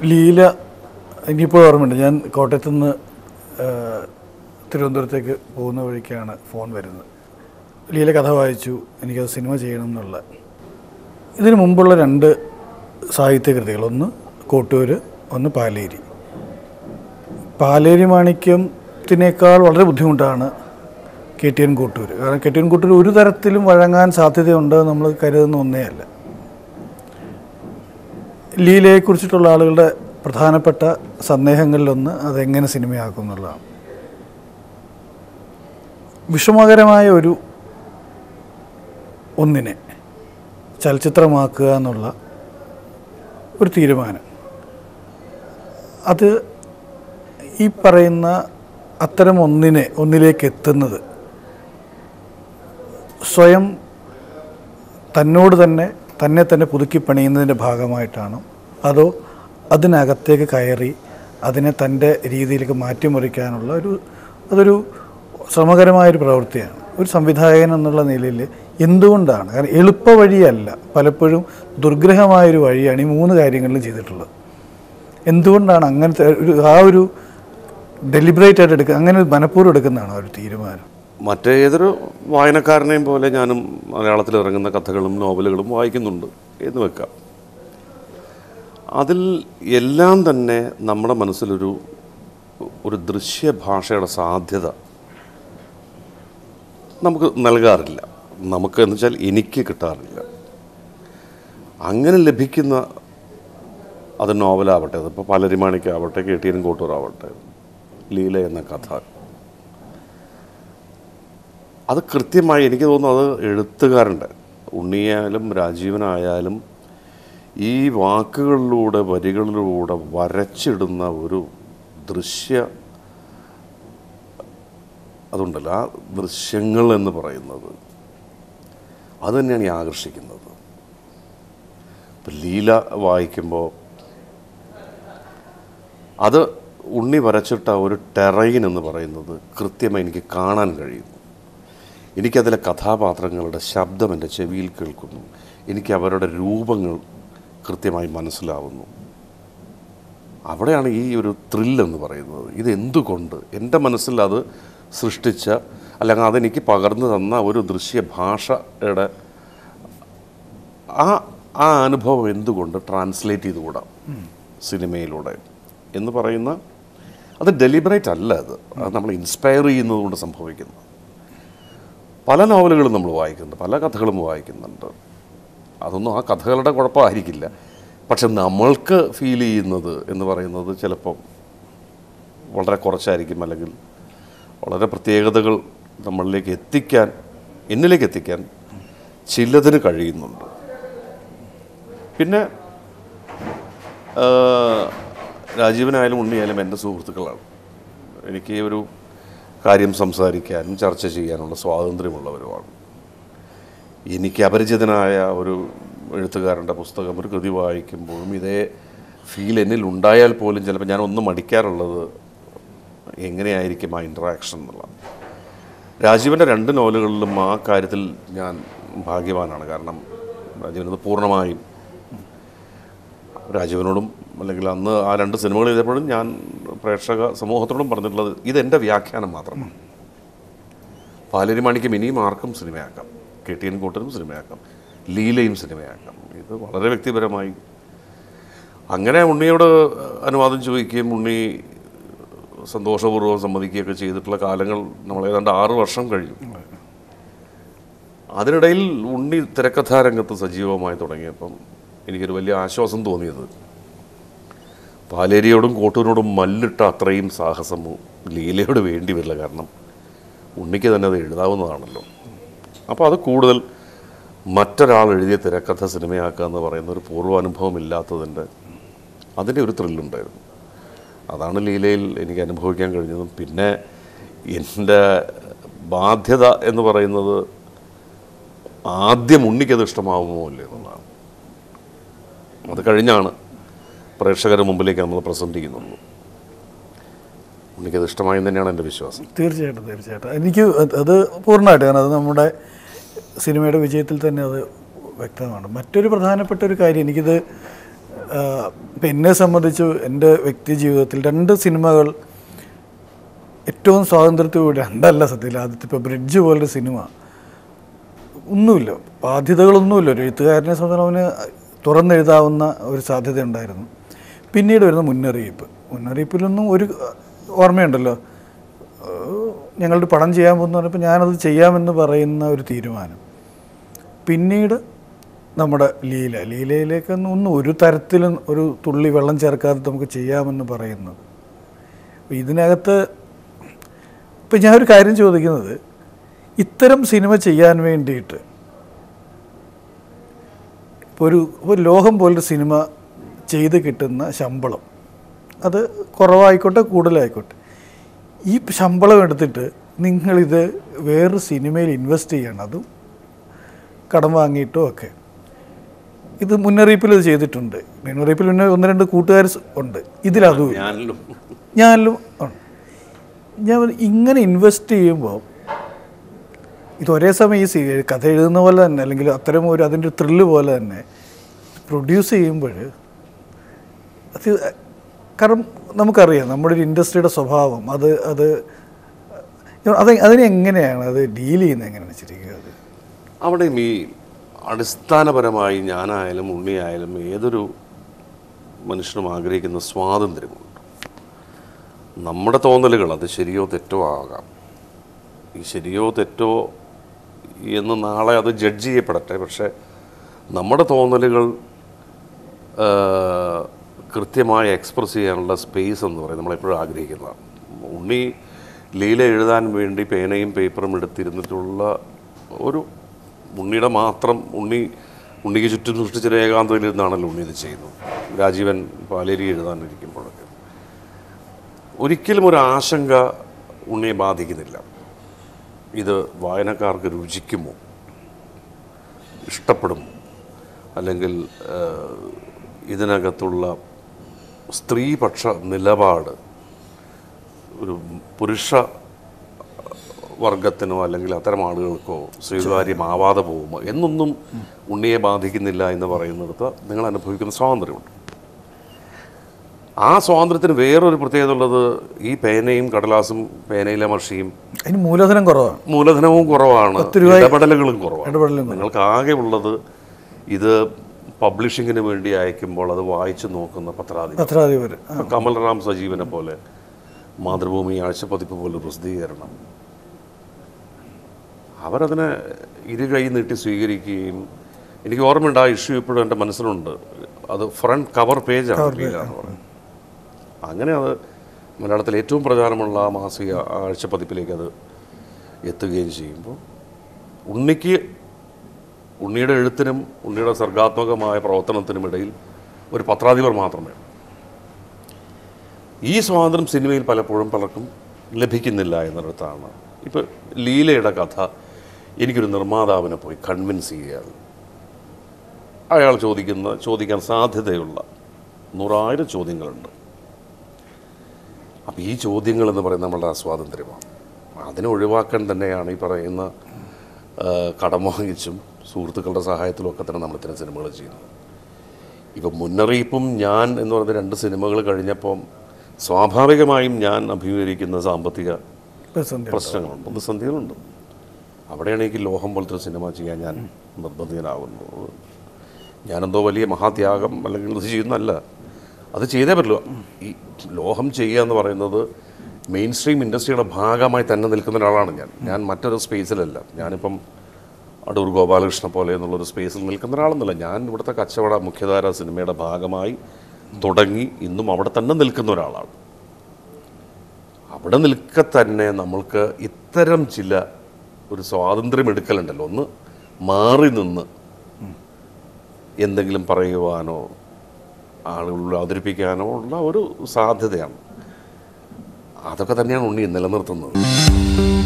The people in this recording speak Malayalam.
ലീല എനിക്കിപ്പോൾ ഓർമ്മയുണ്ട് ഞാൻ കോട്ടയത്തു നിന്ന് ആ, തിരുവനന്തപുരത്തേക്ക് പോകുന്ന വഴിക്കാണ് ഫോൺ വരുന്നത് ലീല കഥ വായിച്ചു എനിക്കത് സിനിമ ചെയ്യണം എന്നുള്ള ഇതിനു മുമ്പുള്ള രണ്ട് സാഹിത്യകൃതികൾ ഒന്ന് കോട്ടൂർ ഒന്ന് പാലേരി പാലേരി മാണിക്യത്തിനേക്കാൾ വളരെ ബുദ്ധിമുട്ടാണ് കെ ടി എൻ കോട്ടൂർ കാരണം കെ ടി എൻ കോട്ടൂർ ഒരു തരത്തിലും വഴങ്ങാൻ സാധ്യതയുണ്ട് നമ്മൾ കരുതുന്ന ഒന്നേ അല്ല ലീലയെക്കുറിച്ചിട്ടുള്ള ആളുകളുടെ പ്രധാനപ്പെട്ട സന്ദേഹങ്ങളിലൊന്ന് അതെങ്ങനെ സിനിമയാക്കും എന്നുള്ളതാണ് വിഷമകരമായ ഒരു ഒന്നിനെ ചലച്ചിത്രമാക്കുക എന്നുള്ള ഒരു തീരുമാനം അത് ഈ പറയുന്ന അത്തരം ഒന്നിനെ ഒന്നിലേക്ക് എത്തുന്നത് സ്വയം തന്നോട് തന്നെ തന്നെ തന്നെ പുതുക്കി പണിയുന്നതിൻ്റെ ഭാഗമായിട്ടാണോ അതോ അതിനകത്തേക്ക് കയറി അതിനെ തൻ്റെ രീതിയിലേക്ക് മാറ്റിമറിക്കാനുള്ള ഒരു അതൊരു ശ്രമകരമായൊരു പ്രവൃത്തിയാണ് ഒരു സംവിധായകൻ എന്നുള്ള നിലയിൽ എന്തുകൊണ്ടാണ് കാരണം എളുപ്പ വഴിയല്ല പലപ്പോഴും ദുർഗ്രഹമായൊരു വഴിയാണ് ഈ മൂന്ന് കാര്യങ്ങളിലും ചെയ്തിട്ടുള്ളത് എന്തുകൊണ്ടാണ് അങ്ങനത്തെ ഒരു ആ ഒരു ഡെലിബറേറ്റ് ആയിട്ട് എടുക്കുക അങ്ങനെ ഒരു മനഃപൂർവ്വം എടുക്കുന്നതാണ് ഒരു തീരുമാനം മറ്റേതൊരു വായനക്കാരനെയും പോലെ ഞാനും മലയാളത്തിൽ ഇറങ്ങുന്ന കഥകളും നോവലുകളും വായിക്കുന്നുണ്ട് എന്ന് വെക്കാം അതിൽ എല്ലാം തന്നെ നമ്മുടെ മനസ്സിലൊരു ഒരു ദൃശ്യഭാഷയുടെ സാധ്യത നമുക്ക് നൽകാറില്ല നമുക്ക് എന്ന് വെച്ചാൽ എനിക്ക് കിട്ടാറില്ല അങ്ങനെ ലഭിക്കുന്ന അത് നോവലാവട്ടെ അതിപ്പോൾ പലരിമാണിക്കാവട്ടെ കെ ടി എൻ കോട്ടൂറാവട്ടെ ലീല എന്ന കഥ അത് കൃത്യമായി എനിക്ക് തോന്നുന്നു അത് എഴുത്തുകാരൻ്റെ ഉണ്ണിയായാലും രാജീവനായാലും ഈ വാക്കുകളിലൂടെ വരികളിലൂടെ വരച്ചിടുന്ന ഒരു ദൃശ്യ അതുണ്ടല്ലോ ആ ദൃശ്യങ്ങൾ എന്ന് പറയുന്നത് അത് തന്നെയാണ് ഈ ആകർഷിക്കുന്നത് ഇപ്പം ലീല വായിക്കുമ്പോൾ അത് ഉണ്ണി വരച്ചിട്ട ഒരു ടെറൈൻ എന്ന് പറയുന്നത് കൃത്യമായി എനിക്ക് കാണാൻ കഴിയുന്നു എനിക്കതിലെ കഥാപാത്രങ്ങളുടെ ശബ്ദം എൻ്റെ ചെവിയിൽ കേൾക്കുന്നു എനിക്ക് അവരുടെ രൂപങ്ങൾ കൃത്യമായി മനസ്സിലാവുന്നു അവിടെയാണ് ഈ ഒരു ത്രില്ലെന്ന് പറയുന്നത് ഇത് എന്തുകൊണ്ട് എൻ്റെ മനസ്സിൽ അത് സൃഷ്ടിച്ച അല്ലെങ്കിൽ അതെനിക്ക് പകർന്നു തന്ന ഒരു ദൃശ്യഭാഷയുടെ ആ ആ അനുഭവം എന്തുകൊണ്ട് ട്രാൻസ്ലേറ്റ് ചെയ്തുകൂടാം സിനിമയിലൂടെ എന്ന് പറയുന്ന അത് ഡെലിബറേറ്റ് അല്ല അത് അത് നമ്മൾ ഇൻസ്പയർ ചെയ്യുന്നത് കൊണ്ട് സംഭവിക്കുന്നു പല നോവലുകളും നമ്മൾ വായിക്കുന്നുണ്ട് പല കഥകളും വായിക്കുന്നുണ്ട് അതൊന്നും ആ കഥകളുടെ കുഴപ്പമായിരിക്കില്ല പക്ഷെ നമ്മൾക്ക് ഫീൽ ചെയ്യുന്നത് എന്ന് പറയുന്നത് ചിലപ്പം വളരെ കുറച്ചായിരിക്കും അല്ലെങ്കിൽ വളരെ പ്രത്യേകതകൾ നമ്മളിലേക്ക് എത്തിക്കാൻ എന്നിലേക്ക് എത്തിക്കാൻ ചിലതിന് കഴിയുന്നുണ്ട് പിന്നെ ആ, രാജീവനായാലും ഉണ്ണിയായാലും എൻ്റെ സുഹൃത്തുക്കളാണ് എനിക്ക് ഒരു കാര്യം സംസാരിക്കാനും ചർച്ച ചെയ്യാനുള്ള സ്വാതന്ത്ര്യമുള്ളവരുമാണ് എനിക്ക് അപരിചിതനായ ഒരു എഴുത്തുകാരൻ്റെ പുസ്തകം ഒരു കൃതി വായിക്കുമ്പോഴും ഇതേ ഫീൽ എന്നിൽ ഉണ്ടായാൽ പോലും ചിലപ്പോൾ ഞാൻ ഒന്ന് മടിക്കാറുള്ളത് എങ്ങനെയായിരിക്കും ആ ഇൻട്രാക്ഷൻ എന്നുള്ളത് രാജീവൻ്റെ രണ്ട് നോവലുകളിലും ആ കാര്യത്തിൽ ഞാൻ ഭാഗ്യവാനാണ് കാരണം രാജീവനത് പൂർണ്ണമായും രാജീവനോടും അല്ലെങ്കിൽ അന്ന് ആ രണ്ട് സിനിമകൾ ചെയ്തപ്പോഴും ഞാൻ പ്രേക്ഷക സമൂഹത്തോടും പറഞ്ഞിട്ടുള്ളത് ഇതെൻ്റെ വ്യാഖ്യാനം മാത്രമാണ് പാലേരി മാണിക്യം ഇനിയും ആർക്കും സിനിമയാക്കാം കെ ടി എൻ കൂട്ടനും സിനിമയാക്കാം ലീലയും സിനിമയാക്കാം ഇത് വളരെ വ്യക്തിപരമായി അങ്ങനെ ഉണ്ണിയോട് അനുവാദം ചോദിക്കുകയും ഉണ്ണി സന്തോഷപൂർവ്വം സമ്മതിക്കുകയൊക്കെ ചെയ്തിട്ടുള്ള കാലങ്ങൾ നമ്മൾ ഏതാണ്ട് ആറ് വർഷം കഴിഞ്ഞു അതിനിടയിൽ ഉണ്ണി തിരക്കഥാരംഗത്ത് സജീവമായി തുടങ്ങിയപ്പം എനിക്കൊരു വലിയ ആശ്വാസം തോന്നിയത് പാലേരിയോടും കോട്ടൂരിനോടും മല്ലിട്ട അത്രയും സാഹസമോ ലീലയോട് വേണ്ടി വരില്ല കാരണം ഉണ്ണിക്ക് തന്നെ അത് എഴുതാവുന്നതാണല്ലോ അപ്പോൾ അത് കൂടുതൽ മറ്റൊരാൾ എഴുതിയ തിരക്കഥ സിനിമയാക്കുക എന്ന് പറയുന്ന ഒരു പൂർവ്വാനുഭവം ഇല്ലാത്തതിൻ്റെ അതിൻ്റെ ഒരു ത്രില്ലുണ്ടായിരുന്നു അതാണ് ലീലയിൽ എനിക്ക് അനുഭവിക്കാൻ കഴിഞ്ഞതും പിന്നെ എൻ്റെ ബാധ്യത എന്ന് പറയുന്നത് ആദ്യം ഉണ്ണിക്കത് ഇഷ്ടമാവുമോ ഇല്ലേ എന്നുള്ളതാണ് അത് കഴിഞ്ഞാണ് പ്രേക്ഷകരുടെ മുമ്പിലേക്ക് നമ്മൾ പ്രസൻറ്റ് ചെയ്യുന്നുള്ളൂ ഉണ്ണിക്കത് ഇഷ്ടമായെന്ന് തന്നെയാണ് എൻ്റെ വിശ്വാസം തീർച്ചയായിട്ടും തീർച്ചയായിട്ടും എനിക്ക് അത് അത് പൂർണ്ണമായിട്ട് കാരണം അത് നമ്മുടെ സിനിമയുടെ വിജയത്തിൽ തന്നെ അത് വ്യക്തമാണ് മറ്റൊരു പ്രധാനപ്പെട്ട ഒരു കാര്യം എനിക്കിത് ഇപ്പം എന്നെ സംബന്ധിച്ച് എൻ്റെ വ്യക്തി ജീവിതത്തിൽ രണ്ട് സിനിമകൾ ഏറ്റവും സ്വാതന്ത്ര്യത്തോടെ രണ്ടല്ല സത്യത്തിൽ ആദ്യത്തെ ഇപ്പോൾ ബ്രിഡ്ജ് പോലൊരു സിനിമ ഒന്നുമില്ല ബാധ്യതകളൊന്നുമില്ല ഒരു എഴുത്തുകാരനെ സംബന്ധിച്ച് അവന് തുറന്നെഴുതാവുന്ന ഒരു സാധ്യത ഉണ്ടായിരുന്നു പിന്നീട് വരുന്ന മുന്നറിയിപ്പ് മുന്നറിയിപ്പിലൊന്നും ഒരു ഓർമ്മയുണ്ടല്ലോ ഏഹ് ഞങ്ങളുടെ പടം ചെയ്യാൻ പോകുന്ന പറഞ്ഞപ്പോൾ ഞാനത് ചെയ്യാമെന്ന് പറയുന്ന ഒരു തീരുമാനം പിന്നീട് നമ്മുടെ ലീല ലീലയിലേക്കൊന്നും ഒന്നും ഒരു തരത്തിലും ഒരു തുള്ളി വെള്ളം ചേർക്കാതെ നമുക്ക് ചെയ്യാമെന്ന് പറയുന്നത് അപ്പോൾ ഇതിനകത്ത് ഇപ്പം ഞാൻ ഒരു കാര്യം ചോദിക്കുന്നത് ഇത്തരം സിനിമ ചെയ്യാൻ വേണ്ടിയിട്ട് ഇപ്പോൾ ഒരു ഒരു ലോകം പോലൊരു സിനിമ ചെയ്ത് കിട്ടുന്ന ശമ്പളം അത് കുറവായിക്കോട്ടെ കൂടുതലായിക്കോട്ടെ ഈ ശമ്പളം എടുത്തിട്ട് നിങ്ങളിത് വേറൊരു സിനിമയിൽ ഇൻവെസ്റ്റ് ചെയ്യണം അതും കടം വാങ്ങിയിട്ടോ ഒക്കെ ഇത് മുന്നറിയിപ്പിൽ ഇത് ചെയ്തിട്ടുണ്ട് മുന്നറിയിപ്പിൽ പിന്നെ ഒന്ന് രണ്ട് കൂട്ടുകാർ ഉണ്ട് ഇതിലതും ഇല്ല. ഞാനിലും ഞാനിലും ഉണ്ട് ഞാൻ പറഞ്ഞു, ഇങ്ങനെ ഇൻവെസ്റ്റ് ചെയ്യുമ്പോൾ ഇത് ഒരേ സമയം ഈ സി- കഥ എഴുതുന്ന പോലെ തന്നെ അല്ലെങ്കിൽ അത്തരം ഒരു അതിൻ്റെ ഒരു ത്രില്ല് പോലെ തന്നെ പ്രൊഡ്യൂസ് ചെയ്യുമ്പോൾ അത് കാരണം നമുക്കറിയാം നമ്മുടെ ഒരു ഇൻഡസ്ട്രിയുടെ സ്വഭാവം അത് അത് അത് അതിനെ എങ്ങനെയാണ് അത് ഡീൽ ചെയ്യുന്നത് എങ്ങനെയാണ് ശരിക്കും അത് അവിടെയും ഈ അടിസ്ഥാനപരമായി ഞാനായാലും ഉണ്ണിയായാലും ഏതൊരു മനുഷ്യനും ആഗ്രഹിക്കുന്ന സ്വാതന്ത്ര്യമുണ്ട് നമ്മുടെ തോന്നലുകൾ അത് ശരിയോ തെറ്റോ ആകാം ഈ ശരിയോ തെറ്റോ എന്ന് നാളെ അത് ജഡ്ജ് ചെയ്യപ്പെടട്ടെ പക്ഷേ നമ്മുടെ തോന്നലുകൾ ആ, കൃത്യമായി എക്സ്പ്രസ് ചെയ്യാനുള്ള സ്പേസ് എന്ന് പറയും നമ്മളെപ്പോഴും ആഗ്രഹിക്കുന്നതാണ് ഉണ്ണി ലീല എഴുതാൻ വേണ്ടി പേനയും പേപ്പറും എടുത്തിരുന്നിട്ടുള്ള ഒരു ഉണ്ണിയുടെ മാത്രം ഉണ്ണി ഉണ്ണിക്ക് ചുറ്റും സൃഷ്ടിച്ച ഏകാന്തയിൽ ഇരുന്നാണല്ലോ ഉണ്ണി ഇത് ചെയ്യുന്നത് രാജീവൻ പാലേരി എഴുതാനിരിക്കുമ്പോഴൊക്കെ ഒരിക്കലും ഒരു ആശങ്ക ഉണ്ണിയെ ബാധിക്കുന്നില്ല ഇത് വായനക്കാർക്ക് രുചിക്കുമോ ഇഷ്ടപ്പെടുമോ അല്ലെങ്കിൽ ആ, ഇതിനകത്തുള്ള സ്ത്രീപക്ഷ നിലപാട് ഒരു പുരുഷ വർഗത്തിനോ അല്ലെങ്കിൽ അത്തരം ആളുകൾക്കോ സ്വീകാര്യമാവാതെ പോകുമോ എന്നൊന്നും ഉണ്ണിയെ ബാധിക്കുന്നില്ല എന്ന് പറയുന്നിടത്ത് നിങ്ങൾ അനുഭവിക്കുന്ന സ്വാതന്ത്ര്യമുണ്ട് ആ സ്വാതന്ത്ര്യത്തിന് വേറൊരു പ്രത്യേകത ഉള്ളത് ഈ പേനയും കടലാസും പേനയിലെ മഷിയും അതിന് മൂലധനം കുറവാണ് മൂലധനവും കുറവാണ് ഇടപെടലുകളും കുറവാണ് ഇടപെടലും നിങ്ങൾക്ക് ആകെ ഉള്ളത് ഇത് പബ്ലിഷിങ്ങിന് വേണ്ടി അയക്കുമ്പോൾ അത് വായിച്ചു നോക്കുന്ന പത്രാധിപർ പത്രാധിപർ ഇപ്പൊ കമൽറാം സജീവനെ പോലെ മാതൃഭൂമി ആഴ്ചപ്പതിപ്പ് പോലെ പ്രസിദ്ധീകരണം അവരതിനെ ഇരു കൈ നീട്ടി സ്വീകരിക്കുകയും എനിക്ക് ഓർമ്മയുണ്ട് ആ ഇഷ്യൂ ഇപ്പോഴും എൻ്റെ മനസ്സിലുണ്ട് അത് ഫ്രണ്ട് കവർ പേജാണ് എന്ന് പറയുന്നത് അങ്ങനെ അത് മലയാളത്തിൽ ഏറ്റവും പ്രചാരമുള്ള ആ മാസിക ആഴ്ചപ്പതിപ്പിലേക്ക് അത് എത്തുകയും ചെയ്യുമ്പോൾ ഉണ്ണിക്ക് ഉണ്ണിയുടെ എഴുത്തിനും ഉണ്ണിയുടെ സർഗാത്മകമായ പ്രവർത്തനത്തിനും ഇടയിൽ ഒരു പത്രാധിപർ മാത്രമേ ഉള്ളൂ. ഈ സ്വാതന്ത്ര്യം സിനിമയിൽ പലപ്പോഴും പലർക്കും ലഭിക്കുന്നില്ല എന്നിടത്താണ് ഇപ്പോൾ ലീലയുടെ കഥ എനിക്കൊരു നിർമ്മാതാവിനെ പോയി കൺവിൻസ് ചെയ്യുകയാണ് അയാൾ ചോദിക്കുന്ന ചോദിക്കാൻ സാധ്യതയുള്ള നൂറായിരം ചോദ്യങ്ങളുണ്ട് അപ്പോൾ ഈ ചോദ്യങ്ങൾ എന്ന് പറയുന്നത് നമ്മളുടെ സ്വാതന്ത്ര്യമാണ് അതിനെ ഒഴിവാക്കാൻ തന്നെയാണ് ഈ പറയുന്ന ആ, കടം വാങ്ങിച്ചും സുഹൃത്തുക്കളുടെ സഹായത്തിലും ഒക്കെ തന്നെ നമ്മൾ ഇത്തരം സിനിമകൾ ചെയ്യുന്നത് ഇപ്പം മുന്നറിയിപ്പും ഞാൻ എന്ന് പറയുന്ന രണ്ട് സിനിമകൾ കഴിഞ്ഞപ്പം സ്വാഭാവികമായും ഞാൻ അഭിമുഖീകരിക്കുന്ന സാമ്പത്തിക പ്രതിസന്ധി പ്രശ്നങ്ങളുണ്ട് പ്രതിസന്ധികളുണ്ട് അവിടെയാണ് എനിക്ക് ലോഹം പോലത്തെ ഒരു സിനിമ ചെയ്യാൻ ഞാൻ നിർബന്ധിതനാകുന്നത് ഞാനെന്തോ വലിയ മഹാത്യാഗം അല്ലെങ്കിൽ ഇത് ചെയ്യുന്നല്ല അത് ചെയ്തേ പറ്റുള്ളൂ ഈ ലോഹം ചെയ്യുക എന്ന് പറയുന്നത് മെയിൻ സ്ട്രീം ഇൻഡസ്ട്രിയുടെ ഭാഗമായി തന്നെ നിൽക്കുന്ന ഒരാളാണ് ഞാൻ ഞാൻ മറ്റൊരു സ്പേസിലല്ല ഞാനിപ്പം അടൂർ ഗോപാലകൃഷ്ണ പോലെ എന്നുള്ളൊരു സ്പേസിൽ നിൽക്കുന്ന ഒരാളെന്നല്ല ഞാൻ ഇവിടുത്തെ കച്ചവട മുഖ്യധാര സിനിമയുടെ ഭാഗമായി തുടങ്ങി ഇന്നും അവിടെ തന്നെ നിൽക്കുന്ന ഒരാളാണ് അവിടെ നിൽക്കെ തന്നെ നമ്മൾക്ക് ഇത്തരം ചില ഒരു സ്വാതന്ത്ര്യം എടുക്കലുണ്ടല്ലോ ഒന്ന് മാറി നിന്ന് എന്തെങ്കിലും പറയുവാനോ ആളുകളിൽ അവതരിപ്പിക്കാനോ ഉള്ള ഒരു സാധ്യതയാണ് അതൊക്കെ തന്നെയാണ് ഉണ്ണി നിലനിർത്തുന്നത്